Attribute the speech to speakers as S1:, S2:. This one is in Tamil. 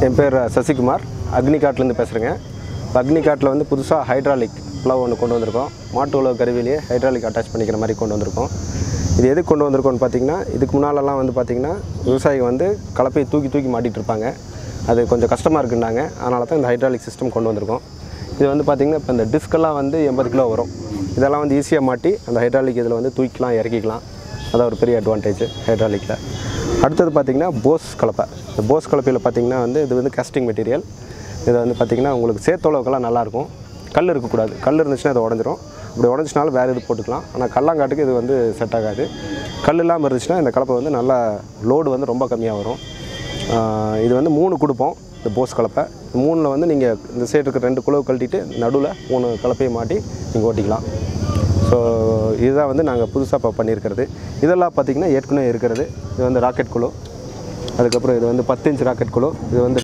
S1: என் பேர் சசிகுமார் அக்னிகாட்லேருந்து பேசுகிறேங்க இப்போ அக்னிகாட்டில் வந்து புதுசாக ஹைட்ராலிக் ப்ளவ் ஒன்று கொண்டு வந்திருக்கோம் மாட்டு உழவு கருவிலேயே ஹைட்ராலிக் அட்டாச் பண்ணிக்கிற மாதிரி கொண்டு வந்திருக்கோம் இது எதுக்கு கொண்டு வந்திருக்கோம்னு பார்த்தீங்கன்னா இதுக்கு முன்னாலெல்லாம் வந்து பார்த்திங்கன்னா விவசாயிகள் வந்து கலப்பையை தூக்கி தூக்கி மாட்டிகிட்டு இருப்பாங்க அது கொஞ்சம் கஷ்டமாக இருக்குன்னாங்க அதனால தான் இந்த ஹைட்ராலிக் சிஸ்டம் கொண்டு வந்திருக்கோம் இது வந்து பார்த்திங்கன்னா இப்போ இந்த டிஸ்கெல்லாம் வந்து எண்பது கிலோ வரும் இதெல்லாம் வந்து ஈஸியாக மாட்டி அந்த ஹைட்ராலிக் இதில் வந்து தூக்கிக்கலாம் இறக்கிக்கலாம் அதான் ஒரு பெரிய அட்வான்டேஜ் ஹைட்ராலிக்கில் அடுத்தது பார்த்திங்கன்னா போஸ் கலப்பை இந்த போஸ் கலப்பையில் பார்த்திங்கன்னா வந்து இது வந்து காஸ்டிங் மெட்டீரியல் இது வந்து பார்த்திங்கன்னா உங்களுக்கு சேர்த்தளவுக்கெல்லாம் நல்லாயிருக்கும் கல் இருக்கக்கூடாது கல் இருந்துச்சுன்னா அது உடஞ்சிரும் இப்படி உடஞ்சினாலும் வேறு இது போட்டுக்கலாம் ஆனால் கல்லாங்காட்டுக்கு இது வந்து செட் ஆகாது கல் இல்லாமல் இருந்துச்சுன்னா இந்த கலப்பை வந்து நல்லா லோடு வந்து ரொம்ப கம்மியாக வரும் ஆஹ் இது வந்து மூணு கொடுப்போம் இந்த போஸ் கலப்பை மூணில் வந்து நீங்கள் இந்த சைடு இருக்க ரெண்டு குழவு கழட்டிட்டு நடுவில் மூணு கலப்பையை மாட்டி நீங்கள் ஓட்டிக்கலாம் ஸோ இதுதான் வந்து நாங்கள் புதுசாக இப்போ பண்ணியிருக்கிறது இதெல்லாம் பார்த்திங்கன்னா ஏற்கனவே இருக்கிறது இது வந்து ராக்கெட் குழு அதுக்கப்புறம் இது வந்து பத்து இன்ச் ராக்கெட் குழு இது வந்து